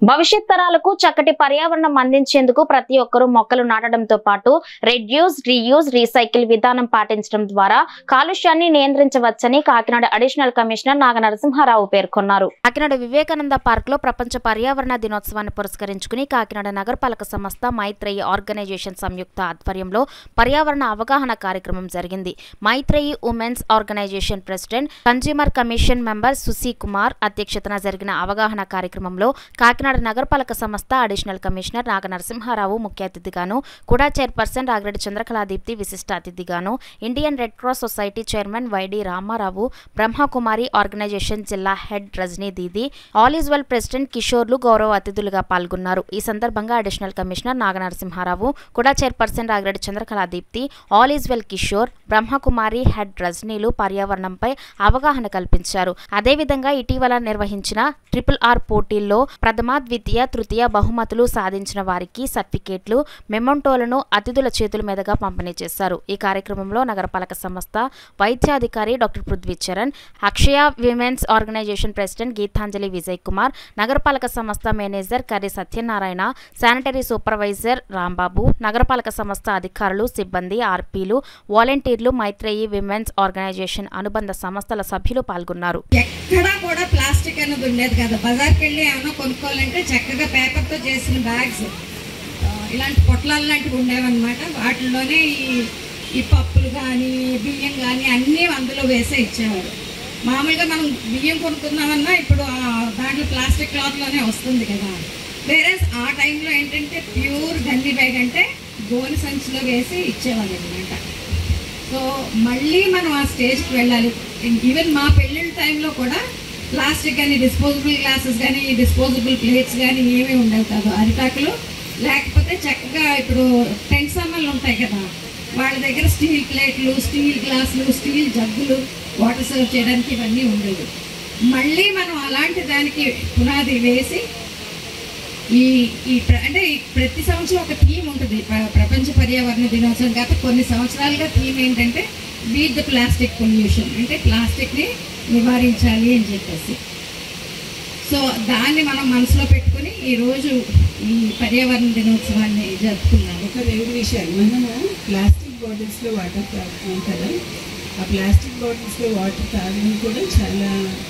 భవిష్యత్ తరాలకు చక్కటి పర్యావరణం అందించేందుకు ప్రతి ఒక్కరూ మొక్కలు నాటడంతో పాటు రెడ్యూస్ రీయూజ్ రీసైకిల్ విధానం పాటించడం ద్వారా కాలుష్యాన్ని నియంత్రించవచ్చని కాకినాడ అడిషనల్ కమిషనర్ నాగ నరసింహారావు పేర్కొన్నారు కాకినాడ వివేకానంద పార్క్ లో ప్రపంచ పర్యావరణ దినోత్సవాన్ని పురస్కరించుకుని కాకినాడ నగరపాలక సంస్థ మైత్రేయి ఆర్గనైజేషన్ సంయుక్త ఆధ్వర్యంలో పర్యావరణ అవగాహన కార్యక్రమం జరిగింది Maitreyi women's organisation president consumer commission member సుశీ కుమార్ అధ్యక్షతన జరిగిన అవగాహన కార్యక్రమంలో కాకినాడ నగరపాలక సంస్థ అడిషనల్ కమిషనర్ నాగ నరసింహారావు ముఖ్య అతిథిగాను కూడా చైర్పర్సన్ రాగిరెడ్డి చంద్రకళాదీప్తి విశిష్ట అతిథిగాను Indian red cross society chairman Y D Ramarao Brahmakumari organisation జిల్లా head Rajani didi all is well president కిషోర్లు గౌరవ అతిథులుగా పాల్గొన్నారు ఈ సందర్భంగా అడిషనల్ కమిషనర్ నాగ నరసింహారావు కూడా chairperson Ragireddy Chandrakaladeepthi all is well Kishore Brahmakumari head రజనీలు పర్యావరణంపై అవగాహన కల్పించారు అదేవిధంగా ఇటీవల నిర్వహించిన ట్రిపుల్ ఆర్ పోటీల్లో ప్రథమ ద్వితీయ తృతీయ బహుమతులు సాధించిన వారికి సర్టిఫికేట్లు మెమొంటోలను అతిథుల చేతుల మీదుగా పంపిణీ చేశారు ఈ కార్యక్రమంలో నగరపాలక సంస్థ వైద్యాధికారి doctor Prithvi Charan Akshaya women's organisation president Geetanjali Vijay Kumar నగరపాలక సంస్థ manager Karri Satyanarayana sanitary supervisor Rambabu నగరపాలక సంస్థ అధికారులు సిబ్బంది ఆర్పీలు వాలంటీర్లు మైత్రేయి విమెన్స్ ఆర్గనైజేషన్ అనుబంధ సంస్థల సభ్యులు పాల్గొన్నారు ఎక్కడా కూడా ప్లాస్టిక్ అనేది ఉండేది కదా బజార్కి వెళ్ళి ఏమైనా కొనుక్కోవాలంటే చక్కగా పేపర్తో చేసిన బ్యాగ్స్ ఇలాంటి పొట్లాలు లాంటివి ఉండేవన్నమాట వాటిల్లోనే ఈ ఈ పప్పులు కానీ బియ్యం కానీ అన్నీ అందులో వేసే ఇచ్చేవారు మామూలుగా మనం బియ్యం కొనుక్కుందామన్నా ఇప్పుడు ఆ దాంట్లో ప్లాస్టిక్ క్లాత్లోనే వస్తుంది కదా వేరే ఆ టైంలో ఏంటంటే ప్యూర్ గంది బ్యాగ్ అంటే గోని సంచిలో వేసి ఇచ్చేవాళ్ళు అనమాట సో మళ్ళీ మనం ఆ స్టేజ్కి వెళ్ళాలి ఈవెన్ మా పెళ్ళిళ్ళ టైంలో కూడా ప్లాస్టిక్ కానీ డిస్పోజబుల్ గ్లాసెస్ కానీ డిస్పోజబుల్ ప్లేట్స్ కానీ ఏమీ ఉండవు కాదు అరిటాకులు లేకపోతే చక్కగా ఇప్పుడు టెంట్ సామాన్లు ఉంటాయి కదా వాళ్ళ దగ్గర స్టీల్ ప్లేట్లు స్టీల్ గ్లాసులు స్టీల్ జగ్గులు వాటర్ సర్వ్ చేయడానికి ఇవన్నీ ఉండేవి మళ్ళీ మనం అలాంటి దానికి పునాది వేసి ఈ ఈ ప్ర- అంటే ఈ ప్రతి సంవత్సరం ఒక థీమ్ ఉంటుంది ప్ర- ప్రపంచ పర్యావరణ దినోత్సవం కాక కొన్ని సంవత్సరాలుగా థీమ్ ఏంటంటే బీట్ ద ప్లాస్టిక్ పొల్యూషన్ అంటే ప్లాస్టిక్ని నివారించాలి అని చెప్పేసి సో దాన్ని మనం మనసులో పెట్టుకుని ఈరోజు ఈ పర్యావరణ దినోత్సవాన్ని జరుపుకున్నాము ఒక రెండు విషయాలు మనము ప్లాస్టిక్ బాటిల్స్లో వాటర్ తాగుతాం కదా ఆ ప్లాస్టిక్ బాటిల్స్లో వాటర్ తాగడం కూడా చాలా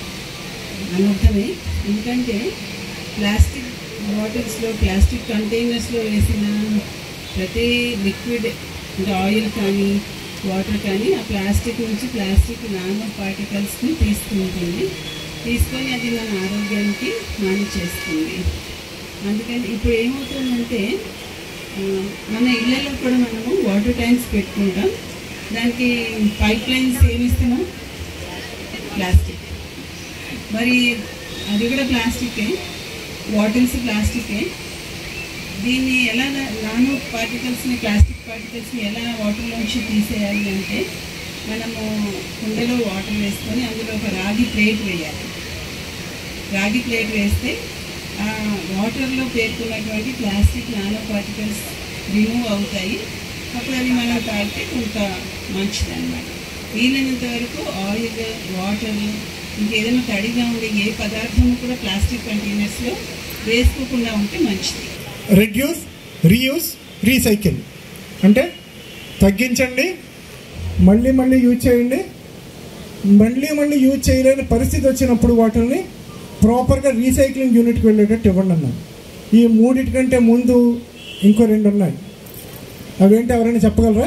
అనర్థమే ఎందుకంటే ప్లాస్టిక్ బాటిల్స్లో ప్లాస్టిక్ కంటైనర్స్లో వేసిన ప్రతి లిక్విడ్ అంటే ఆయిల్ కానీ వాటర్ కానీ ఆ ప్లాస్టిక్ నుంచి ప్లాస్టిక్ నానో పార్టికల్స్ని తీసుకుంటుంది తీసుకొని అది మన ఆరోగ్యానికి హాని చేస్తుంది అందుకని ఇప్పుడు ఏమవుతుందంటే ఆ, మన ఇళ్ళలో కూడా మనము వాటర్ ట్యాంక్స్ పెట్టుకుంటాం దానికి పైప్ లైన్స్ ఏమి ఇస్తున్నాం ప్లాస్టిక్ మరి అది కూడా ప్లాస్టికే బాటిల్స్ ప్లాస్టికే దీన్ని ఎలా నా- నానో పార్టికల్స్ని ప్లాస్టిక్ పార్టికల్స్ని ఎలా వాటర్లోంచి తీసేయాలి అంటే మనము కుండలో వాటర్ వేసుకొని అందులో ఒక రాగి ప్లేట్ వేయాలి రాగి ప్లేట్ వేస్తే ఆ వాటర్లో పేర్కొన్నటువంటి ప్లాస్టిక్ నానో పార్టికల్స్ రిమూవ్ అవుతాయి అప్పుడు అది మనం తాగితే కొంత మంచిది అనమాట వీలైనంత వరకు ఆయిల్ వాటర్ ఇంకేదైనా తడిగా ఉండే ఏ పదార్థం కూడా ప్లాస్టిక్ కంటైనర్స్లో వేసుకోకుండా ఉంటే మంచిది రెడ్యూస్ రీయూస్ రీసైకిల్ అంటే తగ్గించండి మళ్ళీ మళ్ళీ యూజ్ చేయండి మళ్ళీ మళ్ళీ యూజ్ చేయలేని పరిస్థితి వచ్చినప్పుడు వాటిని ప్రాపర్గా రీసైక్లింగ్ యూనిట్కి వెళ్ళేటట్టు ఇవ్వండి అన్నాను ఈ మూడిటికంటే ముందు ఇంకో రెండు ఉన్నాయి అవేంటి ఎవరైనా చెప్పగలరా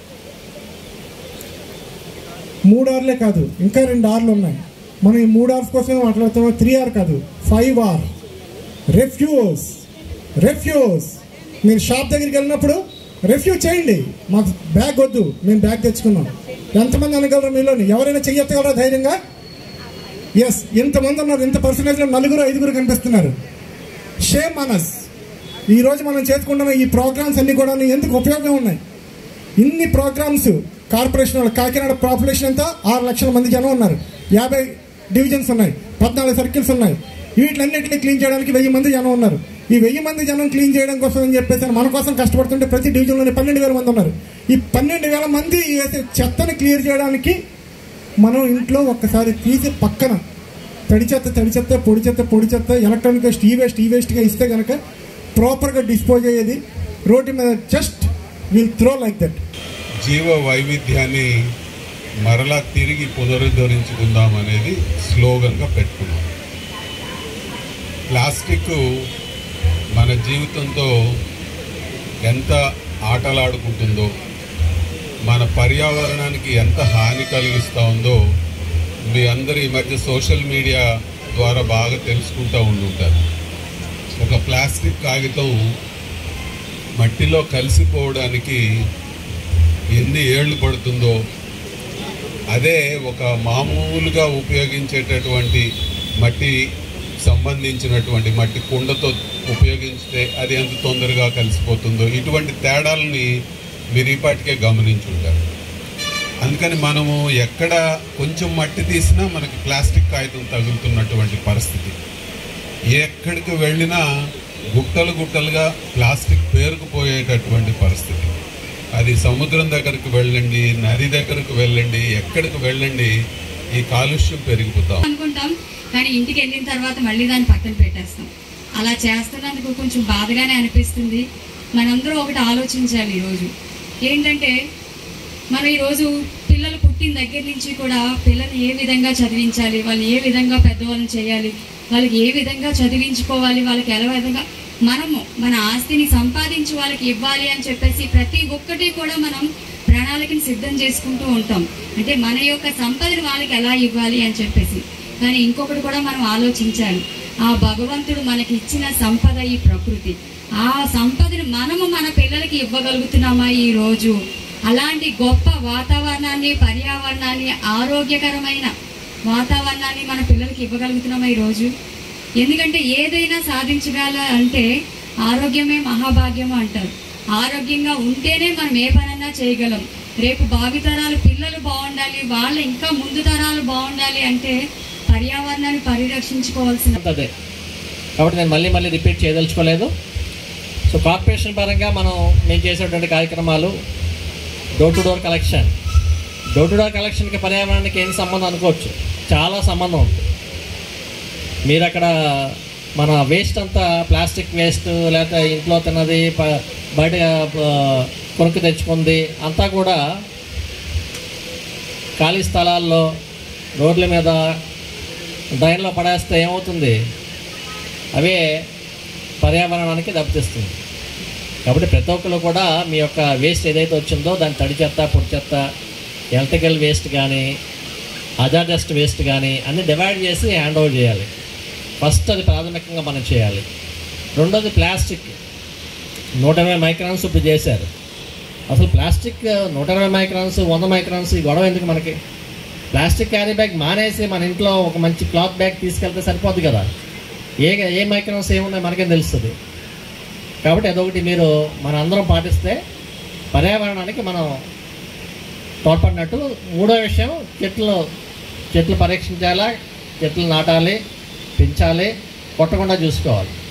మూడు ఆర్లే కాదు ఇంకా రెండు ఆర్లు ఉన్నాయి మనం ఈ మూడు ఆర్స్ కోసమే మాట్లాడుతున్నాం త్రీ ఆర్ కాదు ఫైవ్ ఆర్ రెఫ్యూజ్ రెఫ్యూజ్ మీరు షాప్ దగ్గరికి వెళ్ళినప్పుడు రెఫ్యూజ్ చేయండి మాకు బ్యాగ్ వద్దు మేము బ్యాగ్ తెచ్చుకున్నాం ఎంతమంది అనగలరు మీలోని ఎవరైనా చెయ్యెత్తగలరా ధైర్యంగా ఎస్ ఇంతమంది ఉన్నారు ఇంత పర్సనేజ్లో నలుగురు ఐదుగురు కనిపిస్తున్నారు షేమ్ మనస్ ఈరోజు మనం చేసుకుంటున్న ఈ ప్రోగ్రామ్స్ అన్నీ కూడా ఎందుకు ఉపయోగం ఉన్నాయి ఇన్ని ప్రోగ్రామ్స్ కార్పొరేషన్ వాళ్ళు కాకినాడ పాపులేషన్ అంతా ఆరు లక్షల మంది జనం ఉన్నారు యాభై డివిజన్స్ ఉన్నాయి పద్నాలుగు సర్కిల్స్ ఉన్నాయి వీటిలన్నింటినీ క్లీన్ చేయడానికి వెయ్యి మంది జనం ఉన్నారు ఈ వెయ్యి మంది జనం క్లీన్ చేయడం కోసం అని చెప్పేసి మన కోసం కష్టపడుతుంటే ప్రతి డివిజన్లోనే పన్నెండు వేల మంది ఉన్నారు ఈ పన్నెండు వేల మంది వేసే చెత్తని క్లియర్ చేయడానికి మనం ఇంట్లో ఒక్కసారి తీసి పక్కన తడి చెత్త తడి చెత్త పొడి చెత్త పొడి చెత్త ఎలక్ట్రానిక్ వేస్ట్ ఈ వేస్ట్ ఈ వేస్ట్గా ఇస్తే కనుక ప్రాపర్గా డిస్పోజ్ అయ్యేది రోడ్డు మీద just will throw like that జీవ వైవిధ్యాన్ని మరలా తిరిగి పునరుద్ధరించుకుందాం అనేది స్లోగన్గా పెట్టుకున్నాం ప్లాస్టిక్ మన జీవితంతో ఎంత ఆటలాడుకుంటుందో మన పర్యావరణానికి ఎంత హాని కలిగిస్తూ ఉందో మీ అందరూ ఈ మధ్య సోషల్ మీడియా ద్వారా బాగా తెలుసుకుంటూ ఉండుంటారు ఒక ప్లాస్టిక్ కాగితం మట్టిలో కలిసిపోవడానికి ఎన్ని ఏళ్ళు పడుతుందో అదే ఒక మామూలుగా ఉపయోగించేటటువంటి మట్టి సంబంధించినటువంటి మట్టి కుండతో ఉపయోగిస్తే అది ఎంత తొందరగా కలిసిపోతుందో ఇటువంటి తేడాలని మీరు ఈ పాటికే గమనించుంటారు అందుకని మనము ఎక్కడ కొంచెం మట్టి తీసినా మనకి ప్లాస్టిక్ కాగితం తగులుతున్నటువంటి పరిస్థితి ఎక్కడికి వెళ్ళినా గుట్టలు గుట్టలుగా ప్లాస్టిక్ పేరుకుపోయేటటువంటి పరిస్థితి అది సముద్రం దగ్గరికి వెళ్ళండి నది దగ్గరకు వెళ్ళండి ఎక్కడికి వెళ్ళండి ఈ కాలుష్యం పెరిగిపోతాం అనుకుంటాం కానీ ఇంటికి వెళ్ళిన తర్వాత మళ్ళీ దాన్ని పక్కన పెట్టేస్తాం అలా చేస్తున్నందుకు కొంచెం బాధగానే అనిపిస్తుంది మనందరూ ఒకటి ఆలోచించాలి ఈరోజు ఏంటంటే మనం ఈరోజు పిల్లలు పుట్టిన దగ్గర నుంచి కూడా పిల్లల్ని ఏ విధంగా చదివించాలి వాళ్ళు ఏ విధంగా పెద్దవాళ్ళని చేయాలి వాళ్ళకి ఏ విధంగా చదివించుకోవాలి వాళ్ళకి ఎలా విధంగా మనము మన ఆస్తిని సంపాదించి వాళ్ళకి ఇవ్వాలి అని చెప్పేసి ప్రతి ఒక్కటి కూడా మనం ప్రణాళికని సిద్ధం చేసుకుంటూ ఉంటాం అంటే మన యొక్క సంపదని వాళ్ళకి ఎలా ఇవ్వాలి అని చెప్పేసి కానీ ఇంకొకటి కూడా మనం ఆలోచించాలి ఆ భగవంతుడు మనకి ఇచ్చిన సంపద ఈ ప్రకృతి ఆ సంపదని మనము మన పిల్లలకి ఇవ్వగలుగుతున్నామా ఈ రోజు అలాంటి గొప్ప వాతావరణాన్ని పర్యావరణాన్ని ఆరోగ్యకరమైన వాతావరణాన్ని మన పిల్లలకి ఇవ్వగలుగుతున్నామా ఈ రోజు ఎందుకంటే ఏదైనా సాధించగల అంటే ఆరోగ్యమే మహాభాగ్యం అంటారు ఆరోగ్యంగా ఉంటేనే మనం ఏ పనైనా చేయగలం రేపు భావితరాలు పిల్లలు బాగుండాలి వాళ్ళ ఇంకా ముందు తరాలు బాగుండాలి అంటే పర్యావరణాన్ని పరిరక్షించుకోవాల్సిన అదే కాబట్టి నేను మళ్ళీ మళ్ళీ రిపీట్ చేయదలుచుకోలేదు సో కార్పొరేషన్ పరంగా మనం మేము చేసేటువంటి కార్యక్రమాలు door to door collection door to door కలెక్షన్కి పర్యావరణానికి ఏం సంబంధం అనుకోవచ్చు చాలా సంబంధం ఉంది మీరు అక్కడ మన వేస్ట్ అంతా ప్లాస్టిక్ వేస్ట్ లేకపోతే ఇంట్లో తిన్నది ప- బయట ఆ, కొనుక్కు తెచ్చుకుంది అంతా కూడా ఖాళీ స్థలాల్లో రోడ్ల మీద డ్రైన్లో పడేస్తే ఏమవుతుంది అవే పర్యావరణానికి దెబ్బతీస్తుంది కాబట్టి ప్రతి ఒక్కరు కూడా మీ యొక్క వేస్ట్ ఏదైతే వచ్చిందో దాని తడి చెత్త పొడి చెత్త ఎలక్ట్రికల్ వేస్ట్ కానీ అజాడస్ట్ వేస్ట్ కానీ అన్ని డివైడ్ చేసి హ్యాండ్ ఓవర్ చేయాలి ఫస్ట్ అది ప్రాథమికంగా మనం చేయాలి రెండోది ప్లాస్టిక్ నూట ఇరవై మైక్రాన్స్ ఇప్పుడు చేశారు అసలు ప్లాస్టిక్ నూట ఇరవై మైక్రాన్స్ వంద మైక్రాన్స్ ఈ గొడవ ఎందుకు మనకి ప్లాస్టిక్ క్యారీ బ్యాగ్ మానేసి మన ఇంట్లో ఒక మంచి క్లాత్ బ్యాగ్ తీసుకెళ్తే సరిపోద్ది కదా ఏ ఏ మైక్రాన్స్ ఏమున్నాయి మనకేం తెలుస్తుంది కాబట్టి అదొకటి మీరు మన అందరం పాటిస్తే పర్యావరణానికి మనం తోడ్పడినట్టు మూడో విషయం చెట్లు చెట్లు పరీక్షించాలా చెట్లు నాటాలి పెంచాలి కొట్టకుండా చూసుకోవాలి